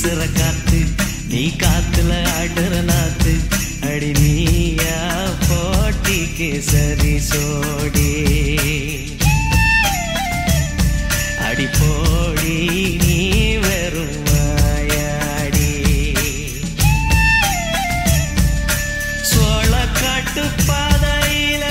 வீசுற காத்து நீ காத்துல ஆடுற நாத்து அடி நீயா போட்டிக்கு சரி சோடி அடி போடி நீ வெறும் வாயாடி சோளக்காட்டு பாதையில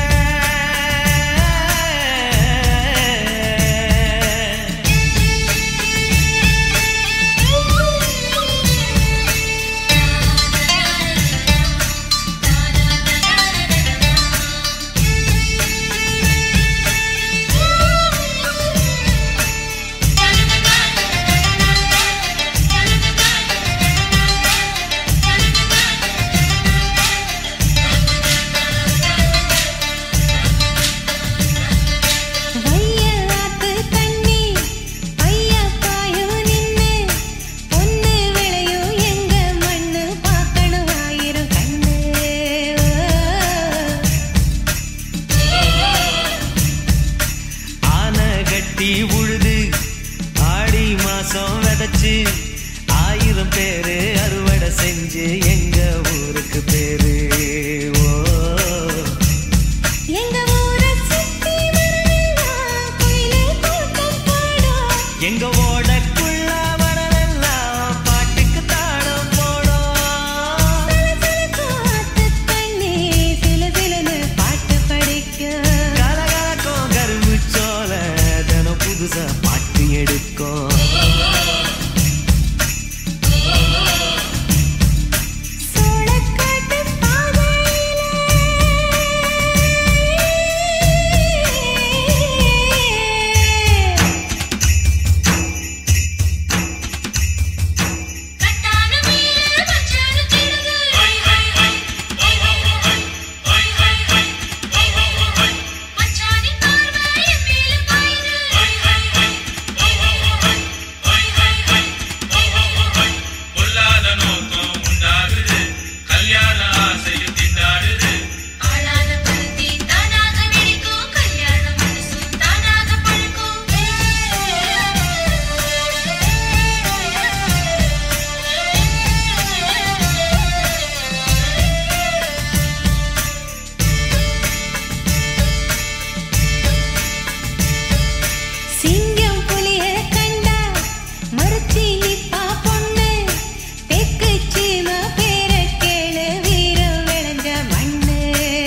வையலாத்து தண்ணி ஐயப்பாயும் நின்னு பொண்ணு விளையும் எங்க மண்ணு பார்க்கணும் ஆயிரம் கண்ணு ஆனை கட்டி உழுது ஆடி மாசம் விதைச்சு ஆயிரம் பேரு அறுவடை செஞ்சு எங்க ஊருக்கு பேரு ஓ எங்க ஊரை சுத்தி வரலாம் குயிலே கூட்டம் பாடும் எங்க ஓடக்குள்ள வரவெல்லாம் பாட்டுக்கு தாளம் போடும் காத்து தண்ணி சில சிலன்னு பாட்டு படிக்கும் கலகலக்கும் கரும்பு சோல தினம் புதுசா பாட்டு எடுக்கும் சோளக்காட்டு பாதையிலே கட்டான மீன மச்சான தேடுது மச்சானின் பார்வை என் மேல பாயுது பொல்லாத நோக்கம் உண்டாகுது கல்யாண ஆசையில் திண்டாடுது ஆளான பருத்தி தானாக வெடிக்கும் கல்யாண மனசும் தானாக சிங்கம் புலிய கண்டா மறுச்சி நிப்பா பொண்ணு தெக்கு சீம பேர கேளு வீரம் விளைஞ்ச மண்ணு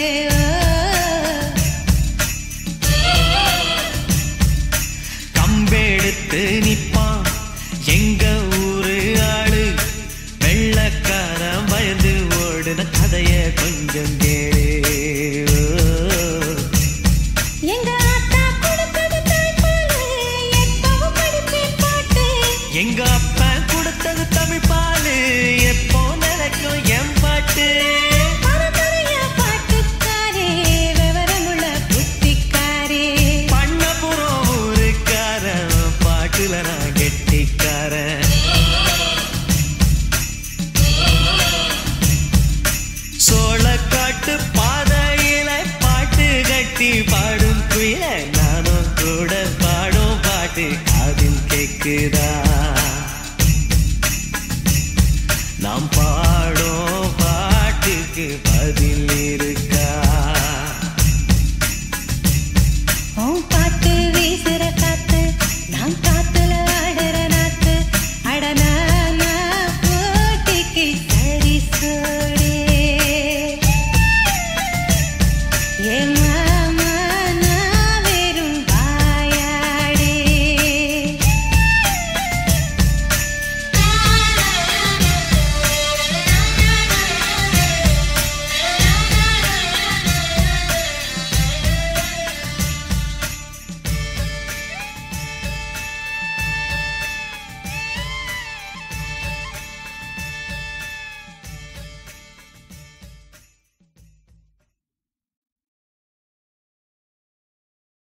கம்பெடுத்து நிப்பான் எங்க ஊரு ஆளு வெள்ளக்காரன் பயந்து ஓடுன கதைய கொஞ்சம் கேளு எங்க ஆத்தா கொடுத்தது தாய்ப்பாலு எப்பவும் படிப்பேன் பாட்டு எங்க அப்பா கொடுத்தது தமிழ் பாலு எப்போ நினைக்கும் என் பாட்டு பரம்பரையா பாட்டுக்காரே விவரமுள்ள புத்திக்காரே பண்ணபுரம் ஊருக்காரன் பாட்டுல நான் கெட்டிக்காரன் சோளக்காட்டு பாதையில பாட்டு கட்டி பாடும் குயில நானும் கூட பாடும் பாட்டு காதில் கேக்குதா நாம் பாடும் பாட்டுக்கு பதில் இரு